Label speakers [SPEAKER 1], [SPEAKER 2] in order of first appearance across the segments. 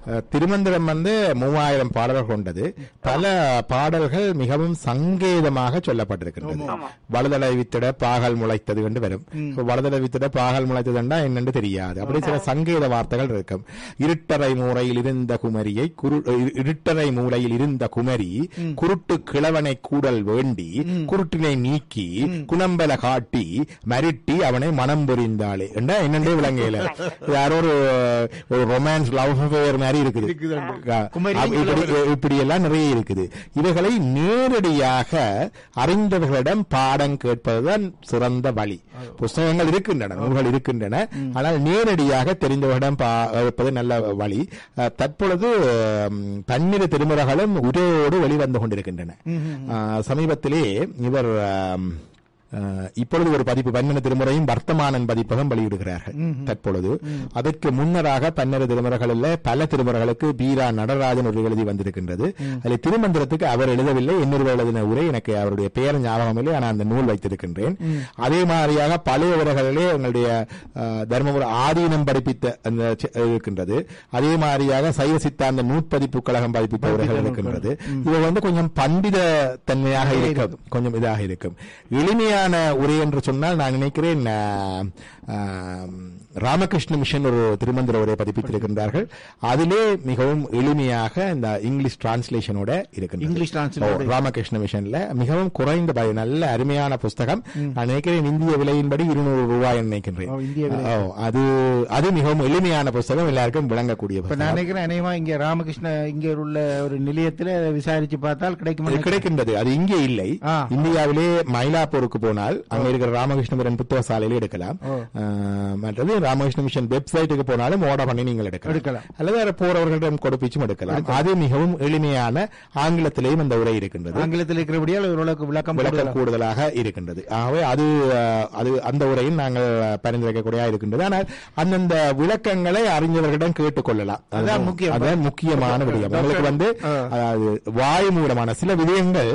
[SPEAKER 1] அஹ், திருமந்திரம் வந்து மூவாயிரம் பாடல்கள் கொண்டது பல பாடல்கள் மிகவும் சங்கேதமாக சொல்லப்பட்டிருக்கின்றது வலதலை வித்திட பாகல் முளைத்தது என்று வரும் இப்ப வலதலை வித்திட பாகல் முளைத்ததுன்னா என்னன்னு தெரியாது அப்படி சில சங்கேத வார்த்தைகள் இருக்கும் இருட்டறை மூலையில் இருந்த குமரியை குரு இரு- இருட்டறை மூலையில் இருந்த குமரி குருட்டு கிழவனை கூடல் வேண்டி குருட்டினை நீக்கி குணம்பல காட்டி மருட்டி அவனை மனம் புரிந்தாளே என்ன என்னண்டே விளங்கையில யாரோ ஒரு ஒரு ரொமான்ஸ் லவ் அஃபேர் மாதிரி இருக்குது ஆ,
[SPEAKER 2] குமரியும்
[SPEAKER 1] இப்படி இப்படி எல்லாம் நிறைய இருக்குது இவைகளை நேரடியாக அறிந்தவர்களிடம் பாடம் கேட்பதுதான் சிறந்த வழி புஸ்தகங்கள் இருக்கின்றன நூல்கள் இருக்கின்றன ஆனால் நேரடியாக தெரிந்தவரிடம் பா- கேட்பது நல்ல வழி அஹ், தற்பொழுது ம், பன்னிரு திருமுறைகளும் உரையோடு வெளிவந்து கொண்டிருக்கின்றன அஹ், சமீபத்திலே இவர் ஆம், அஹ், இப்பொழுது ஒரு பதிப்பு பன்னெண்டு திருமுறையும் வர்த்தமானன் பதிப்பகம் வெளியிடுகிறார்கள் தற்பொழுது அதற்கு முன்னராக பன்னெண்டு திருமுறைகளில் பல திருமுறைகளுக்கு பீரா நடராஜன் ஒரு எழுதி வந்திருக்கின்றது அதில் திருமந்திரத்துக்கு அவர் எழுதவில்லை இன்னொரு எழுதின உரை எனக்கு அவருடைய பெயர் ஞாபகம் இல்லை ஆனால் அந்த நூல் வைத்திருக்கின்றேன் அதே மாதிரியாக பழைய உரைகளிலே எங்களுடைய அஹ், தர்மபுர ஆதீனம் படிப்பித்த அந்த செ- இருக்கின்றது அதே மாதிரியாக சைவ சித்தாந்த நூற்பதிப்பு கழகம் பதிப்பித்த உரைகள் இருக்கின்றது இது வந்து கொஞ்சம் பண்டித தன்மையாக இருக்கும் கொஞ்சம் இதாக இருக்கும் எளிமையான உரை என்று சொன்னால் நான் நினைக்கிறேன் ஆஹ், ஆஹ், ராமகிருஷ்ண மிஷன் ஒரு திருமந்திர உரை பதிப்பித்திருக்கின்றார்கள் அதிலே மிகவும் எளிமையாக இந்த இங்கிலீஷ் டிரான்ஸ்லேஷனோட இருக்கின்றது
[SPEAKER 2] இங்கிலீஷ் translation
[SPEAKER 1] ஓ, ராமகிருஷ்ண மிஷன்ல மிகவும் குறைந்த பய நல்ல அருமையான புஸ்தகம் நான் நினைக்கிறேன் இந்திய விலையின்படி இருநூறு ரூபாய் நினைக்கின்றேன்
[SPEAKER 2] ஓ, இந்திய விலை.
[SPEAKER 1] ஓ, அது அது மிகவும் எளிமையான புஸ்தகம் எல்லாருக்கும் விளங்கக்கூடிய
[SPEAKER 2] இப்ப
[SPEAKER 1] புஸ்தகம்
[SPEAKER 2] நான் நினைக்கிறேன் அநேகமா இங்க ராமகிருஷ்ண இங்க உள்ள ஒரு நிலையத்துல விசாரிச்சு பார்த்தால் கிடைக்கும்
[SPEAKER 1] இது கிடைக்கின்றது அது இங்கே இல்லை
[SPEAKER 2] ஆ.
[SPEAKER 1] இந்தியாவிலே மயிலாப்பூருக்கு போனால் அங்க இருக்கிற ராமகிருஷ்ணபுரன் புத்தக சாலையில எடுக்கலாம்
[SPEAKER 2] ஓ.
[SPEAKER 1] ஆஹ், மற்றது ராமகிருஷ்ண மிஷன் வெப்சைட்டுக்கு போனாலும் ஆர்டர் பண்ணி நீங்கள் எடுக்கலாம்
[SPEAKER 2] எடுக்கலாம்.
[SPEAKER 1] அல்லது வேற போறவர்களிடம் கொடுப்பிச்சும் எடுக்கலாம் அது மிகவும் எளிமையான ஆங்கிலத்திலேயும் அந்த உரை இருக்கின்றது
[SPEAKER 2] ஆங்கிலத்தில் இருக்கிறபடியால் ஓரளவுக்கு விளக்கம்
[SPEAKER 1] விளக்கம்
[SPEAKER 2] கூடுதலா-
[SPEAKER 1] கூடுதலாக இருக்கின்றது ஆகவே அது அஹ், அது அந்த உரையில் நாங்கள் பரிந்துரைக்கக்கூடிய இருக்கின்றது ஆனால் அந்தந்த விளக்கங்களை அறிஞர்களிடம் கேட்டுக்கொள்ளலாம்
[SPEAKER 2] அதான் முக்கியம்.
[SPEAKER 1] அதான் முக்கியமான விடயம் உங்களுக்கு வந்து
[SPEAKER 2] ஆ.
[SPEAKER 1] அதாவது வாய் மூலமான சில விடயங்கள்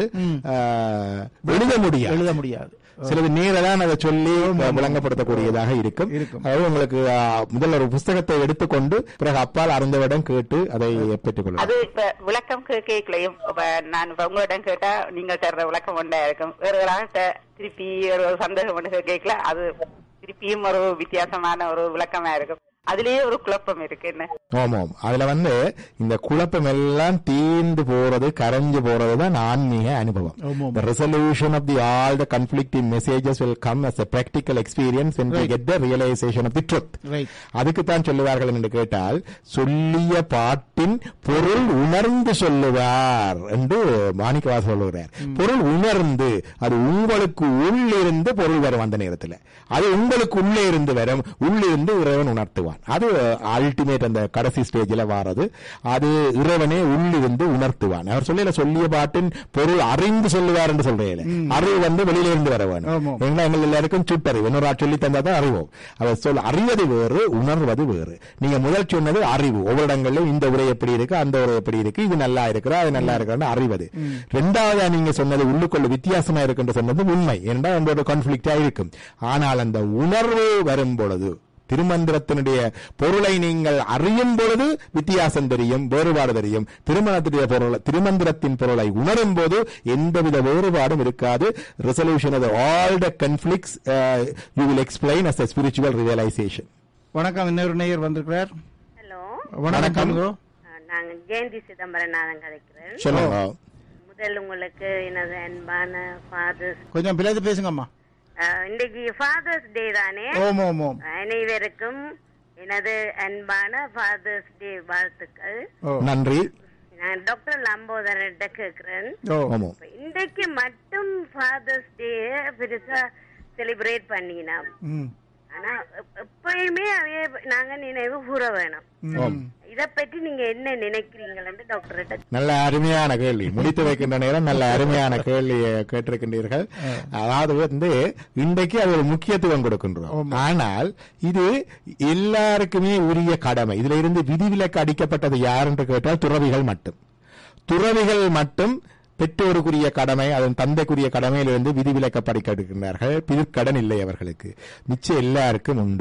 [SPEAKER 1] அஹ், எழுத முடியாது
[SPEAKER 2] எழுத முடியாது
[SPEAKER 1] சிலது நேரதான் அதை சொல்லி விளங்கப்படுத்தக்கூடியதாக இருக்கும்
[SPEAKER 2] இருக்கும்.
[SPEAKER 1] அதாவது உங்களுக்கு அஹ், முதல்ல ஒரு புஸ்தகத்தை எடுத்துக்கொண்டு பிறகு அப்பால் அறிந்தவரிடம் கேட்டு அதை பெற்றுக்கொள்ளலாம்
[SPEAKER 3] அது இப்ப விளக்கம் கே- கேட்கலையும் இப்ப நான் இப்ப உங்களிடம் கேட்டா நீங்க தர்ற விளக்கம் ஒன்றா இருக்கும் வேற ஒரு ஆள்கிட்ட திருப்பி ஒரு சந்தேகம் ஒன்று கேட்கல அது திருப்பியும் ஒரு வித்தியாசமான ஒரு விளக்கமா இருக்கும் அதுலயே ஒரு குழப்பம் இருக்கு என்ன
[SPEAKER 1] ஆமாம் அதுல வந்து இந்த குழப்பம் எல்லாம் தீர்ந்து போறது கரைஞ்சு போறது தான் ஆன்மீக அனுபவம்
[SPEAKER 2] ஆமாம்.
[SPEAKER 1] the resolution of the all the conflicting messages will come as a practical experience when we get the realization of the truth
[SPEAKER 2] Right.
[SPEAKER 1] அதுக்கு தான் சொல்லுவார்கள் என்று கேட்டால் சொல்லிய பாட்டின் பொருள் உணர்ந்து சொல்லுவார் என்று மாணிக்கவாச சொல்லுகிறார் பொருள் உணர்ந்து அது உங்களுக்கு உள்ளிருந்து பொருள் வரும் அந்த நேரத்தில் அது உங்களுக்கு உள்ளே இருந்து வரும் உள்ளிருந்து இறைவன் உணர்த்துவான் அது அல்டிமேட் அந்த கடைசி ஸ்டேஜில் வாரது அது இறைவனே உள்ளிருந்து உணர்த்துவான் அவர் சொல்லல சொல்லிய பாட்டின் பொருள் அறிந்து சொல்லுவார் என்று சொல்றேன் அறிவு வந்து வெளியில இருந்து வர வேணும்
[SPEAKER 2] ஆமாம்.
[SPEAKER 1] ஏன்னா எங்கள் எல்லாருக்கும் சுட்டறிவு இன்னொரு ஆள் சொல்லி தந்தா தான் அறிவோம் அவர் சொல் அறிவது வேறு உணர்வது வேறு நீங்க முதல் சொன்னது அறிவு ஒவ்வொரு இடங்களிலும் இந்த உரை எப்படி இருக்கு அந்த உரை எப்படி இருக்கு இது நல்லா இருக்கிறா அது நல்லா இருக்கிறான்னு அறிவது ரெண்டாவதா நீங்க சொன்னது உள்ளுக்குள்ள வித்தியாசமா இருக்குன்னு சொன்னது உண்மை ஏனென்றால் அந்த ஒரு கான்ஃபிளிக்டா இருக்கும் ஆனால் அந்த உணர்வு வரும் பொழுது திருமந்திரத்தினுடைய பொருளை நீங்கள் அறியும் பொழுது வித்தியாசம் தெரியும் வேறுபாடு தெரியும் திருமணத்துடைய பொருள் திருமந்திரத்தின் பொருளை உணரும் போது எந்தவித வேறுபாடும் இருக்காது resolution of all the conflicts you will explain as a spiritual realization
[SPEAKER 2] வணக்கம் இன்னொரு நேயர் வந்திருக்கிறார்
[SPEAKER 4] ஹலோ
[SPEAKER 2] வணக்கம் bro.
[SPEAKER 4] நாங்க ஜெயந்தி சிதம்பரநாதன் கதைக்கிறேன்
[SPEAKER 1] சொல்லுங்க
[SPEAKER 4] முதல் உங்களுக்கு எனது அன்பான ஃபாதர்ஸ்
[SPEAKER 2] கொஞ்சம் பிள்ளைது பேசுங்கம்மா
[SPEAKER 4] இன்றைக்கு ஃபாதர்ஸ் டே தானே
[SPEAKER 2] ஓம் ஓம் ஓம்
[SPEAKER 4] அனைவருக்கும் எனது அன்பான ஃபாதர்ஸ் டே வாழ்த்துக்கள்
[SPEAKER 2] ஓ
[SPEAKER 1] நன்றி
[SPEAKER 4] நான் டாக்டர் லம்போதரன்ட்ட கேக்குறேன்
[SPEAKER 2] ஓ
[SPEAKER 1] ஆமாம்
[SPEAKER 4] இப்ப இன்றைக்கு மட்டும் ஃபாதர்ஸ் டே பெருசா செலிப்ரேட் பண்ணினோம்
[SPEAKER 2] ம்
[SPEAKER 4] ஆனா எப்- எப்பயுமே அவைய நாங்க நினைவு கூற வேணும்
[SPEAKER 1] ஆம்.
[SPEAKER 4] இத பற்றி நீங்க என்ன நினைக்கிறீங்கன்னு டாக்டர்கிட்ட
[SPEAKER 1] நல்ல அருமையான கேள்வி முடித்து வைக்கின்ற நேரம் நல்ல அருமையான கேள்வியை கேட்டிருக்கின்றீர்கள் அதாவது வந்து இன்றைக்கு அது ஒரு முக்கியத்துவம் கொடுக்கின்றோம் ஆனால் இது எல்லாருக்குமே உரிய கடமை இதுல இருந்து விதிவிலக்கு அடிக்கப்பட்டது யார் என்று கேட்டால் துறவிகள் மட்டும் துறவிகள் மட்டும் பெற்றோருக்குரிய கடமை அதன் தந்தைக்குரிய கடமையிலிருந்து விதிவிலக்கப்படிக்கின்றார்கள் பிற்கடன் இல்லை அவர்களுக்கு மிச்சம் எல்லாருக்கும் உண்டு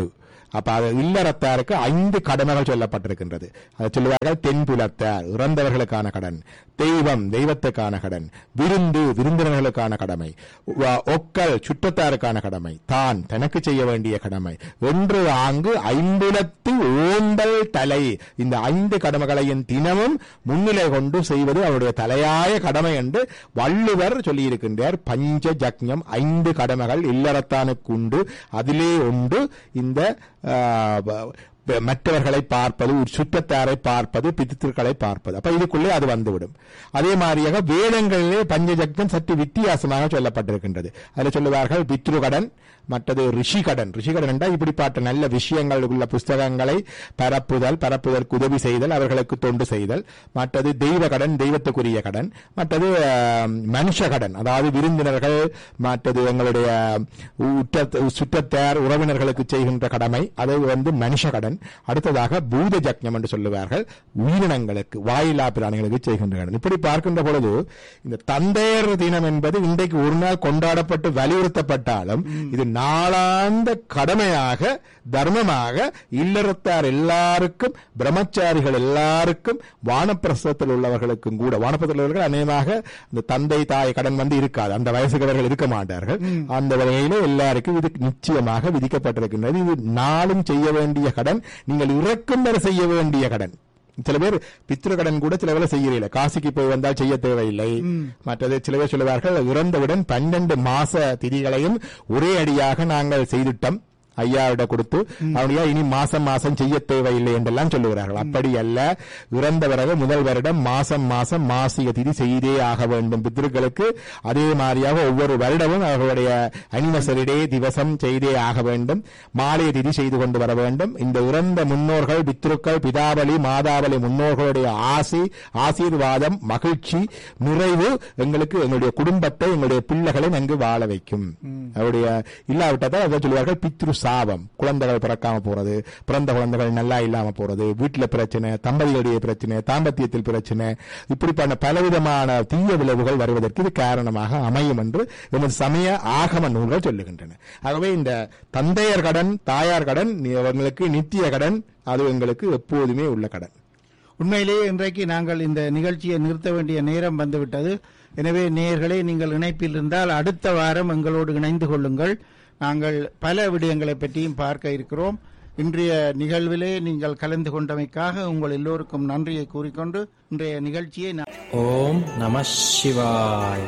[SPEAKER 1] அப்ப அது இல்லறத்தாருக்கு ஐந்து கடமைகள் சொல்லப்பட்டிருக்கின்றது அதை சொல்லுவார்கள் தென்புலத்தார் இறந்தவர்களுக்கான கடன் தெய்வம் தெய்வத்துக்கான கடன் விருந்து விருந்தினர்களுக்கான கடமை வ- ஒக்கல் சுற்றத்தாருக்கான கடமை தான் தனக்கு செய்ய வேண்டிய கடமை என்று ஆங்கு ஐம்புலத்து ஓம்பல் தலை இந்த ஐந்து கடமைகளையும் தினமும் முன்னிலை கொண்டு செய்வது அவருடைய தலையாய கடமை என்று வள்ளுவர் சொல்லியிருக்கின்றார் பஞ்ச ஜக்ஞம் ஐந்து கடமைகள் இல்லறத்தானுக்கு உண்டு அதிலே உண்டு இந்த ஆ, ப- ப- மற்றவர்களை பார்ப்பது ஒரு சுற்றத்தாரை பார்ப்பது பித்திருக்களை பார்ப்பது அப்ப இதுக்குள்ளே அது வந்துவிடும் அதே மாதிரியாக வேதங்களிலே பஞ்சஜக்தம் சற்று வித்தியாசமாக சொல்லப்பட்டிருக்கின்றது அதில் சொல்லுவார்கள் பித்ருகடன் மற்றது ரிஷிகடன் ரிஷிகடன் என்றால் இப்படிப்பட்ட நல்ல விஷயங்கள் உள்ள புஸ்தகங்களை பரப்புதல் பரப்புதற்கு உதவி செய்தல் அவர்களுக்கு தொண்டு செய்தல் மற்றது தெய்வ கடன் தெய்வத்துக்குரிய கடன் மற்றது ஆஹ், மனுஷ கடன் அதாவது விருந்தினர்கள் மற்றது எங்களுடைய உற்ற சுற்றத்தார் உறவினர்களுக்கு செய்கின்ற கடமை அது வந்து மனுஷ கடன் அடுத்ததாக பூத ஜக்ஞம் என்று சொல்லுவார்கள் உயிரினங்களுக்கு வாயிலா பிராணிகளுக்கு செய்கின்ற கடன் இப்படி பார்க்கின்ற பொழுது இந்த தந்தையர் தினம் என்பது இன்றைக்கு ஒரு நாள் கொண்டாடப்பட்டு வலியுறுத்தப்பட்டாலும் இது நாளாந்த கடமையாக தர்மமாக இல்லறத்தார் எல்லாருக்கும் பிரம்மச்சாரிகள் எல்லாருக்கும் வானப்பிரசத்தில் உள்ளவர்களுக்கும் கூட வானப்பிரசத்தில் உள்ளவர்கள் அநேகமாக இந்த தந்தை தாய் கடன் வந்து இருக்காது அந்த வயசுக்கு அவர்கள் இருக்க மாட்டார்கள் அந்த வகையில எல்லாருக்கும் இது நிச்சயமாக விதிக்கப்பட்டிருக்கின்றது இது நாளும் செய்ய வேண்டிய கடன் நீங்கள் இறக்கும் வரை செய்ய வேண்டிய கடன் சில பேர் பித்ரு கடன் கூட சில பேர் செய்யறீங்க காசிக்கு போய் வந்தால் செய்ய தேவையில்லை மற்றது சில பேர் சொல்லுவார்கள் இறந்தவுடன் பன்னெண்டு மாச திதிகளையும் ஒரே அடியாக நாங்கள் செய்துட்டோம் ஐயாவிட கொடுத்து அவனையா இனி மாசம் மாசம் செய்ய தேவையில்லை என்றெல்லாம் சொல்லுகிறார்கள் அப்படி அல்ல இறந்த பிறகு முதல் வருடம் மாசம் மாசம் மாசிக திதி செய்தே ஆக வேண்டும் பித்ருக்களுக்கு அதே மாதிரியாக ஒவ்வொரு வருடமும் அவர்களுடைய அனிவசரிடே திவசம் செய்தே ஆக வேண்டும் மாலைய திதி செய்து கொண்டு வர வேண்டும் இந்த இறந்த முன்னோர்கள் பித்ருக்கள் பிதாபலி மாதாபலி முன்னோர்களுடைய ஆசி ஆசீர்வாதம் மகிழ்ச்சி நிறைவு எங்களுக்கு எங்களுடைய குடும்பத்தை எங்களுடைய பிள்ளைகளை நன்கு வாழ வைக்கும் அவருடைய இல்லாவிட்டதை அதை சொல்லுவார்கள் பித்ரு சாபம் குழந்தைகள் பிறக்காம போறது பிறந்த குழந்தைகள் நல்லா இல்லாம போறது வீட்டுல பிரச்சனை தம்பதிகளுடைய பிரச்சனை தாம்பத்தியத்தில் பிரச்சனை இப்படிப்பட்ட பலவிதமான தீய விளைவுகள் வருவதற்கு இது காரணமாக அமையும் என்று எமது சமய ஆகம நூல்கள் சொல்லுகின்றன ஆகவே இந்த தந்தையர் கடன் தாயார் கடன் அவங்களுக்கு நித்திய கடன் அது எங்களுக்கு எப்போதுமே உள்ள கடன்
[SPEAKER 2] உண்மையிலேயே இன்றைக்கு நாங்கள் இந்த நிகழ்ச்சியை நிறுத்த வேண்டிய நேரம் வந்துவிட்டது எனவே நேயர்களே நீங்கள் இணைப்பில் இருந்தால் அடுத்த வாரம் எங்களோடு இணைந்து கொள்ளுங்கள் நாங்கள் பல விடயங்களை பற்றியும் பார்க்க இருக்கிறோம் இன்றைய நிகழ்விலே நீங்கள் கலந்து கொண்டமைக்காக உங்கள் எல்லோருக்கும் நன்றியை கூறிக்கொண்டு இன்றைய நிகழ்ச்சியை நான்
[SPEAKER 5] ஓம் நம சிவாய்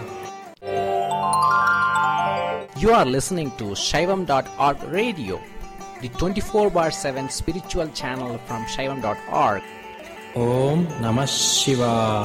[SPEAKER 6] You are listening to Shaivam.org radio, the 24 bar 7 spiritual channel from Shaivam.org.
[SPEAKER 5] ஓம் நம சிவாய்